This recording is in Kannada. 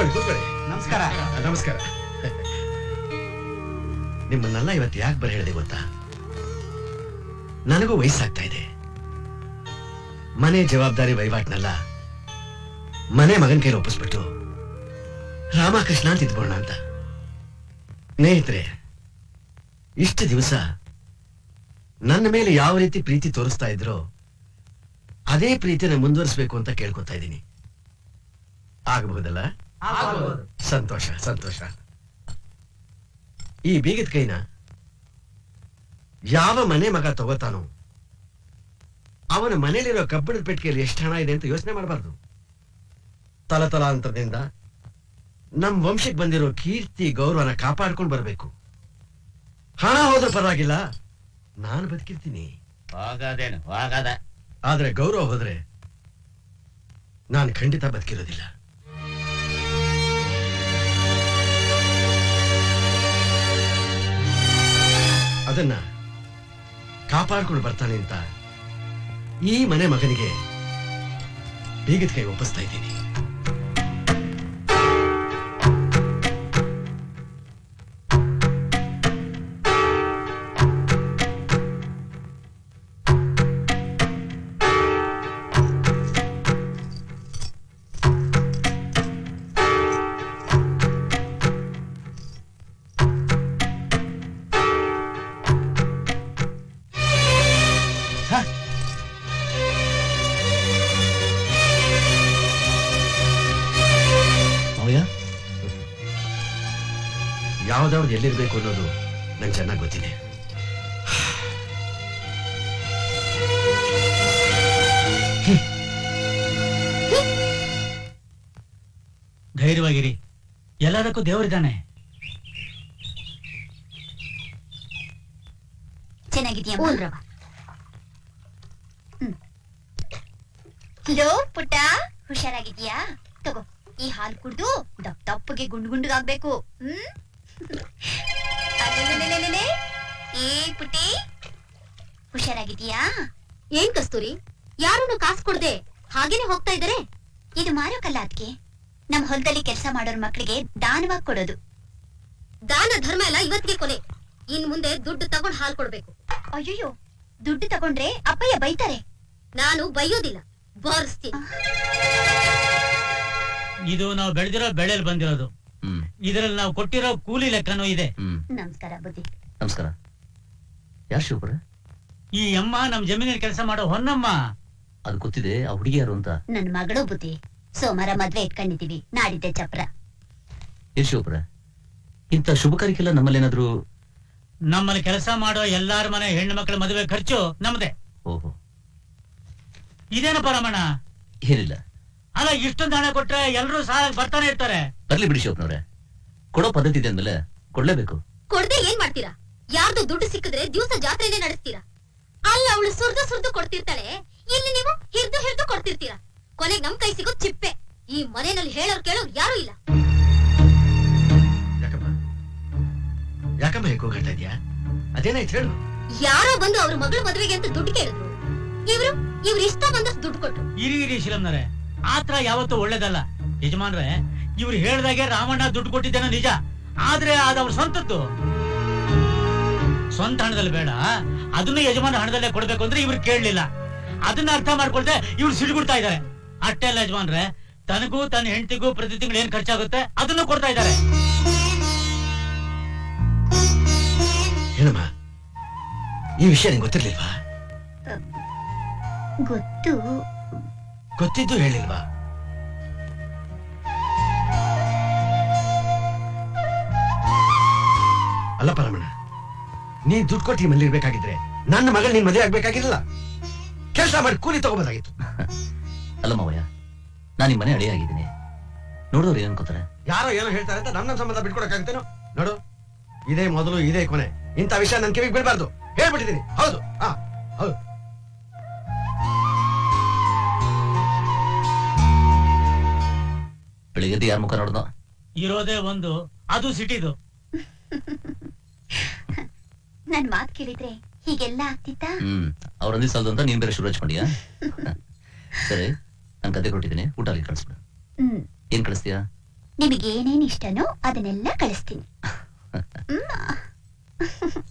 ಕೂತ್ಕೊಳ್ಳಿ ಕೂತ್ಕೊಳ್ಳಿ ನಮಸ್ಕಾರ ನಮಸ್ಕಾರ ನಿಮ್ಮನ್ನೆಲ್ಲ ಇವತ್ತು ಯಾಕೆ ಬರ ಹೇಳಿದೆ ಗೊತ್ತಾ ನನಗೂ ವಯಸ್ಸಾಗ್ತಾ ಇದೆ ಮನೆ ಜವಾಬ್ದಾರಿ ವಹಿವಾಟ್ನೆಲ್ಲ ಮನೆ ಮಗನ ಕೈಲಿ ಒಪ್ಪಿಸ್ಬಿಟ್ಟು ರಾಮಕೃಷ್ಣ ಅಂತ ಇದ್ಬೋಣ ಅಂತ ಸ್ನೇಹಿತರೆ ಇಷ್ಟು ದಿವಸ ನನ್ನ ಮೇಲೆ ಯಾವ ರೀತಿ ಪ್ರೀತಿ ತೋರಿಸ್ತಾ ಇದ್ರೋ ಅದೇ ಪ್ರೀತಿನ ಮುಂದುವರಿಸಬೇಕು ಅಂತ ಕೇಳ್ಕೊತಾ ಇದ್ದೀನಿ ಆಗಬಹುದಲ್ಲ ಸಂತೋಷ ಸಂತೋಷ ಈ ಬೀಗದ ಕೈನ ಯಾವ ಮನೆ ಮಗ ತಗೋತಾನೋ ಅವನ ಮನೇಲಿರೋ ಕಬ್ಬಿಣದ ಪೆಟ್ಟಿಗೆಯಲ್ಲಿ ಎಷ್ಟು ಹಣ ಇದೆ ಅಂತ ಯೋಚನೆ ಮಾಡಬಾರ್ದು ತಲತಲಾಂತರದಿಂದ ನಮ್ ವಂಶಕ್ಕೆ ಬಂದಿರೋ ಕೀರ್ತಿ ಗೌರವನ ಕಾಪಾಡ್ಕೊಂಡು ಬರಬೇಕು ಹಣ ಹೋದ್ರೂ ಪರವಾಗಿಲ್ಲ ನಾನು ಬದುಕಿರ್ತೀನಿ ಹೋಗದೇನು ಹೋಗದ ಆದ್ರೆ ಗೌರವ ಹೋದ್ರೆ ನಾನು ಖಂಡಿತ ಬದುಕಿರೋದಿಲ್ಲ ಅದನ್ನ ಕಾಪಾಡ್ಕೊಂಡು ಬರ್ತಾನೆ ಅಂತ ಈ ಮನೆ ಮಗನಿಗೆ ಬೀಗದ ಕೈ ಒಪ್ಪಿಸ್ತಾ ಇದ್ದೀನಿ ಮಾವಯ್ಯ ಯಾವ್ದಾವ್ದು ಎಲ್ಲಿರ್ಬೇಕು ಅನ್ನೋದು ನಂಗೆ ಚೆನ್ನಾಗಿ ಗೊತ್ತಿದೆ ಧೈರ್ಯವಾಗಿರಿ ಎಲ್ಲದಕ್ಕೂ ದೇವರಿದ್ದಾನೆ ಚೆನ್ನಾಗಿದ್ಯಾ ಹಲೋ ಪುಟ್ಟ ಹುಷಾರಾಗಿದ್ಯಾ ತಗೋ ಈ ಹಾಲು ಕುಡ್ದು ದಪ್ಪ ದಪ್ಪಗೆ ಗುಂಡು ಗುಂಡುಗಾಗ್ಬೇಕು ಹ್ಮ್ ಅಲೆಲೆಲೆಲೆಲೆ. ಏ ಪುಟ್ಟಿ ಹುಷಾರಾಗಿದ್ಯಾ ಏನ್ ಕಸ್ತೂರಿ ಯಾರನ್ನು ಕಾಸು ಕೊಡ್ದೆ ಹಾಗೇನೆ ಹೋಗ್ತಾ ಇದಾರೆ ಇದು ಮಾರೋಕಲ್ಲ ಅದ್ಕೆ ನಮ್ ಹೊಲದಲ್ಲಿ ಕೆಲಸ ಮಾಡೋರ್ ಮಕ್ಳಿಗೆ ದಾನವಾಗಿ ಕೊಡೋದು ದಾನ ಧರ್ಮ ಎಲ್ಲ ಇವತ್ತಿಗೆ ಕೊನೆ ಇನ್ ಮುಂದೆ ದುಡ್ಡು ತಗೊಂಡ್ ಹಾಲ್ ಕೊಡ್ಬೇಕು ಅಯ್ಯಯ್ಯೋ ದುಡ್ಡು ತಗೊಂಡ್ರೆ ಅಪ್ಪಯ್ಯ ಬೈತಾರೆ ನಾನು ಬೈಯೋದಿಲ್ಲ ಬಾರಿಸ್ತೀನಿ ಇದು ನಾವು ಬೆಳೆದಿರೋ ಬೆಳೆಯಲ್ಲಿ ಬಂದಿರೋದು ಹ್ಮ್ ಇದರಲ್ಲಿ ನಾವು ಕೊಟ್ಟಿರೋ ಕೂಲಿ ಲೆಕ್ಕನೂ ಇದೆ ಹ್ಮ್ ನಮಸ್ಕಾರ ಬುದ್ಧಿ ನಮಸ್ಕಾರ ಯಾರು ಶಿವಪುರ ಈ ಅಮ್ಮ ನಮ್ ಜಮೀನಲ್ಲಿ ಕೆಲಸ ಮಾಡೋ ಹೊನ್ನಮ್ಮ ಅದು ಗೊತ್ತಿದೆ ಆ ಹುಡುಗಿ ಯಾರು ಅಂತ ನನ್ ಮಗಳು ಬುದ್ಧಿ ಸೋಮವಾರ ಮದ್ವೆ ಇಟ್ಕೊಂಡಿದೀವಿ ನಾಡಿದ್ದೆ ಚಪ್ರ ಏನ್ ಶಿವಪುರ ಇಂಥ ಶುಭ ಕಾರ್ಯಕ್ಕೆಲ್ಲ ನಮ್ಮಲ್ಲೇನಾದ್ರೂ ನಮ್ಮಲ್ಲಿ ಕೆಲಸ ಮಾಡೋ ಎಲ್ಲಾರ ಮನೆ ಹೆಣ್ಣು ಮಕ್ಕಳ ಮದುವೆ ಖರ್ಚು ನಮ್ದೆ ಓಹೋ ಇದೇನಪ್ಪ ರಮಣ ಏನಿಲ್ಲ ಅಲ್ಲ ಇಷ್ಟೊಂದು ಹಣ ಕೊಟ್ರೆ ಎಲ್ಲರೂ ಸಾಲ ಬರ್ತಾನೆ ಇರ್ತಾರೆ ಬರ್ಲಿ ಬಿಡಿ ಶಿವಪ್ನವ್ರೆ ಕೊಡೋ ಪದ್ಧತಿ ಇದೆ ಅಂದ್ಮೇಲೆ ಕೊಡ್ಲೇಬೇಕು ಕೊಡ್ದೆ ಏನ್ ಮಾಡ್ತೀರಾ ಯಾರ್ದು ದುಡ್ಡು ಸಿಕ್ಕಿದ್ರೆ ದಿವಸ ಜಾತ್ರೆನೇ ನಡೆಸ್ತೀರಾ ಅಲ್ಲ ಅವಳು ಸುರ್ದು ಸುರ್ದು ಕೊಡ್ತಿರ್ತಾಳೆ ಇಲ್ಲಿ ನೀವು ಹಿರ್ದು ಹಿರ್ದು ಕೊಡ್ತಿರ್ತೀರಾ ಕೊನೆಗ್ ನಮ್ ಕೈ ಸಿಗೋದ್ ಚಿಪ್ಪೆ ಈ ಮನೆಯಲ್ಲಿ ಹೇಳೋರ್ ಕೇಳೋರ್ ಯಾರು ಇಲ್ಲ ಯಾಕಮ್ಮ ಯಾಕಮ್ಮ ಹೇಗೆ ಹೋಗ್ತಾ ಇದೀಯಾ ಅದೇನಾಯ್ತು ಹೇಳು ಯಾರೋ ಬಂದು ಅವ್ರ ಮಗಳ ಮದ್ವೆಗೆ ಅಂತ ದುಡ್ಡು ಕೇಳಿದ್ರು ಇವ್ರು ಇವ್ರ ಇಷ್ಟ ಬಂದಷ್ಟು ದುಡ್ಡು ಕೊಟ್ರು ಇರಿ ಇರಿ ಶಿಲಂನರೇ ಆತರ ಯಾವತ್ತೂ ಒಳ್ಳೇದಲ್ಲ ಯಜಮಾನ್ರೆ ಇವ್ರು ಹೇಳ್ದಾಗೆ ರಾಮಣ್ಣ ದುಡ್ಡು ಕೊಟ್ಟಿದ್ದೇನೋ ನಿಜ ಆದ್ರೆ ಅದು ಅವ್ರ ಸ್ವಂತದ್ದು ಸ್ವಂತ ಹಣದಲ್ಲಿ ಬೇಡ ಅದನ್ನು ಯಜಮಾನ ಹಣದಲ್ಲೇ ಕೊಡ್ಬೇಕು ಅಂದ್ರೆ ಇವ್ರು ಕೇಳಲಿಲ್ಲ ಅದನ್ನ ಅರ್ಥ ಮಾಡ್ಕೊಳ್ದೆ ಇವ್ರು ಸಿಡಿಗುಡ್ತಾ ಇದ್ದಾರೆ ಅಷ್ಟೇ ಅಲ್ಲ ಯಜಮಾನ್ರೆ ತನಗೂ ತನ್ನ ಹೆಂಡತಿಗೂ ಪ್ರತಿ ತಿಂಗಳು ಏನ್ ಖರ್ಚಾಗುತ್ತೆ ಅದನ್ನು ಕೊಡ್ತಾ ಇದ್ದಾರೆ ಏನಮ್ಮ ಈ ವಿಷಯ ನಿಂಗೆ ಗೊತ್ತಿರ್ಲಿಲ್ವಾ ಗೊತ್ತು ಗೊತ್ತಿದ್ದು ಹೇಳಿಲ್ವಾ ಅಲ್ಲ ಪರಮಣ ನೀನ್ ದುಡ್ಡು ಕೊಟ್ಟು ಮನೇಲಿ ಇರ್ಬೇಕಾಗಿದ್ರೆ ನನ್ನ ಮಗಳು ನಿನ್ ಮದುವೆ ಆಗ್ಬೇಕಾಗಿರಲಿಲ್ಲ ಕೆಲಸ ಮಾಡಿ ಕೂಲಿ ತಗೋಬೋದಾಗಿತ್ತು ಅಲ್ಲ ಮಾವಯ್ಯ ನಾನು ನಿಮ್ಮ ಮನೆ ಅಳಿಯಾಗಿದ್ದೀನಿ ನೋಡೋರು ಏನ್ ಅನ್ಕೋತಾರೆ ಯಾರೋ ಏನೋ ಹೇಳ್ತಾರೆ ಅಂತ ನಮ್ಮ ಸಂಬಂಧ ಬಿಟ್ಕೊಡಕ್ಕಾಗುತ್ತೇನೋ ನೋಡು ಇದೇ ಮೊದಲು ಇದೇ ಕೊನೆ ಇಂಥ ವಿಷಯ ನನ್ ಕಿವಿಗೆ ಬೀಳ್ಬಾರ್ದು ಹೇಳ್ಬಿಟ್ಟಿದ್ದೀನಿ ಹೌದು ಹಾ ಹೌದು ಬೆಳಿಗ್ಗೆ ಯಾರ ಮುಖ ನೋಡ್ದೋ ಇರೋದೇ ಒಂದು ಅದು ಸಿಟಿದು ನನ್ ಮಾತ್ ಕೇಳಿದ್ರೆ ಹೀಗೆಲ್ಲ ಆಗ್ತಿತ್ತಾ ಹ್ಮ್ ಅವ್ರೊಂದಿ ಸಾಲದು ಅಂತ ನೀನ್ ಬೇರೆ ಶುರು ಹಚ್ಕೊಂಡಿಯಾ ಸರಿ ನಾನ್ ಕತೆ ಕೊಟ್ಟಿದ್ದೀನಿ ಊಟ ಅಲ್ಲಿ ಕಳಿಸ್ಬಿಡು ಹ್ಮ್ ಏನ್ ಕಳಿಸ್ತೀಯಾ ನಿಮಗೆ ಏನೇನ್ ಇಷ್ಟನೋ ಅದನ್ನೆಲ್ಲ ಕಳಿಸ್ತೀನಿ ಹ್ಮ್.